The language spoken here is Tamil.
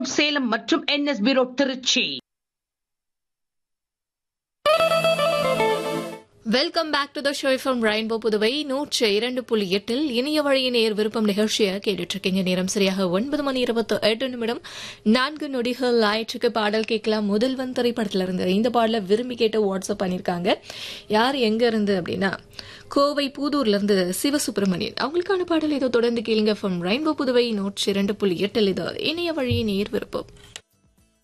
சேலம் மற்றும் NSP road Trichy welcome back to the show from rainbow Puduvai நூற்று இரண்டு புள்ளி எட்டில் இணைய வழி நேர் விருப்பம் நிகழ்ச்சியை கேட்டுட்டு இருக்கீங்க நேரம் சரியாக ஒன்பது மணி இருபத்தி எட்டு நிமிடம் நான்கு நொடிகள் ஆயிற்றுக்கு பாடல் கேட்கலாம் முதல்வன் திரைப்படத்துல இருந்து இந்த பாடல விரும்பி கேட்டு வாட்ஸ்அப் பண்ணிருக்காங்க யார் எங்க இருந்து அப்படின்னா கோவை பூதூர்ல இருந்து சிவசுப்பிரமணியன் அவங்களுக்கான பாடல் ஏதோ தொடர்ந்து கேளுங்க ஃப்ரம் ரெயின்போ புதுவை நூற்று இரண்டு புள்ளி எட்டில் இது இணைய வழி நேர் விருப்பம்